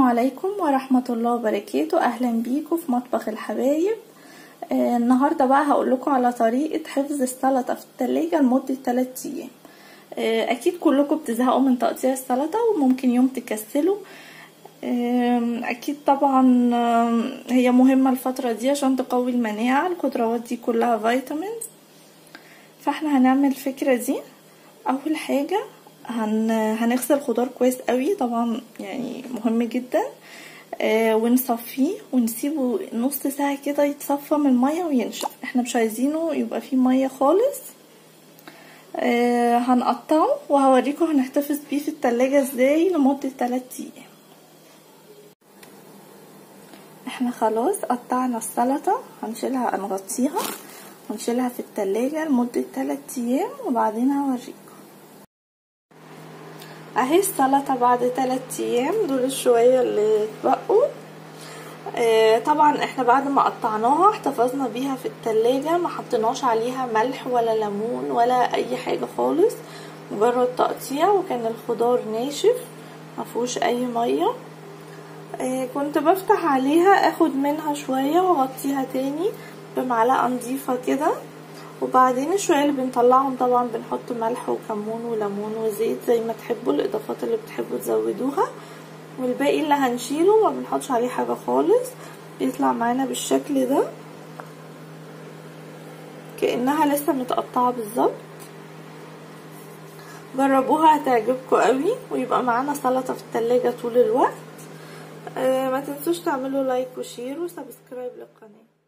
عليكم ورحمة الله وبركاته أهلا بيكم في مطبخ الحبايب آه النهاردة بقى هقولكم على طريقة حفظ السلطة في التلاجة لمدة 3 أيام آه أكيد كلكم بتزهقوا من تقطيع السلطة وممكن يوم تكسلوا آه أكيد طبعا هي مهمة الفترة دي عشان تقوي المناعة الخضروات دي كلها فيتامينز فاحنا هنعمل الفكرة دي أول حاجة هن... هنغسل الخضار كويس قوي طبعا يعني مهم جدا آه ونصفيه ونسيبه نص ساعة كده يتصفى من المية وينشف احنا مش عايزينه يبقى فيه مية خالص آه هنقطعه وهوريكم هنحتفظ بيه في التلاجة ازاي لمدة 3 ايام احنا خلاص قطعنا السلطة هنشيلها نغطيها ونشيلها في التلاجة لمدة 3 ايام وبعدين هوريكم اهي السلطة بعد 3 ايام دول الشوية اللي اتبقوا آه طبعا احنا بعد ما قطعناها احتفظنا بيها في التلاجة ما حطيناش عليها ملح ولا ليمون ولا اي حاجة خالص مجرد تقطيع وكان الخضار ناشف مفهوش اي مية آه كنت بفتح عليها اخد منها شوية واغطيها تاني بمعلقة نضيفة كده وبعدين الشوية اللي بنطلعهم طبعا بنحط ملح وكمون وليمون وزيت زي ما تحبوا الاضافات اللي بتحبوا تزودوها والباقي اللي هنشيله ما بنحطش عليه حاجة خالص بيطلع معانا بالشكل ده كأنها لسه متقطعة بالظبط جربوها هتعجبكم قوي ويبقى معانا سلطة في التلاجة طول الوقت آه ما تنسوش تعملوا لايك وشير وسبسكرايب للقناه